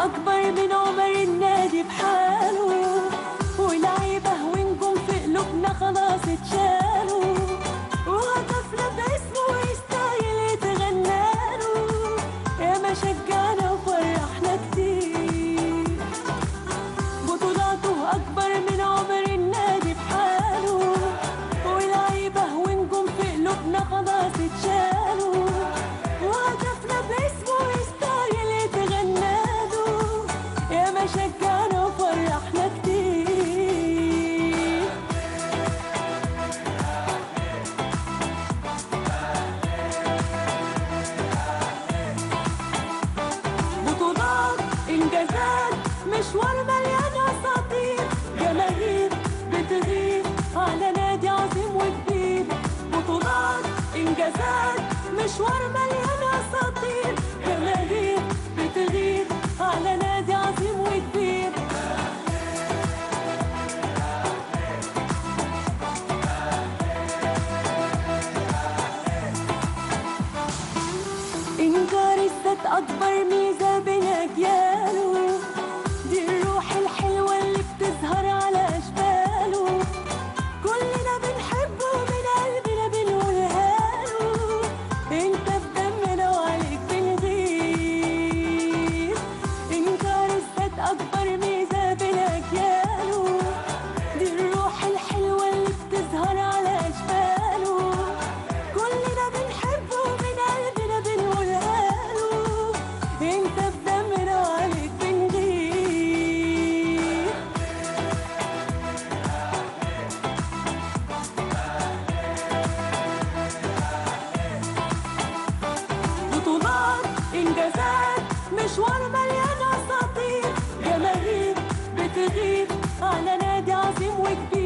أكبر من عمر النادي بحاله ولعيبة ونجوم في قلوبنا خلاص اتشالوا وهتفنا باسمه ويستاهل يتغناله يا ما شجعنا وفرحنا كتير بطولاته أكبر من عمر النادي بحاله ولعيبة ونجوم في قلوبنا خلاص اتشالوا وهدفنا باسمه يستاهل يتغناله يا ما شجعنا وفرحنا كتير بطولات انجازات مشوار مليان اساطير جماهير بتغير على نادي عظيم وكبير بطولات انجازات مشوار مليان اساطير جماهير بتغير على نادي عظيم وكبير إنكار الذات أكبر ميزة بين أجياله دي الروح الحلوة اللي بتظهر على أشكاله كلنا بنحبه من قلبنا بنقولها له أنت بدمنا وعليك بنغير إنكار الذات أكبر ميزة بين أجياله دي الروح الحلوة اللي بتظهر على أشكاله كلنا بنحبه من قلبنا بنقولها له انت بدمنا وعليك بنغير بطولات انجازات مشوار مليان اساطير جماهير بتغير على نادي عظيم وكبير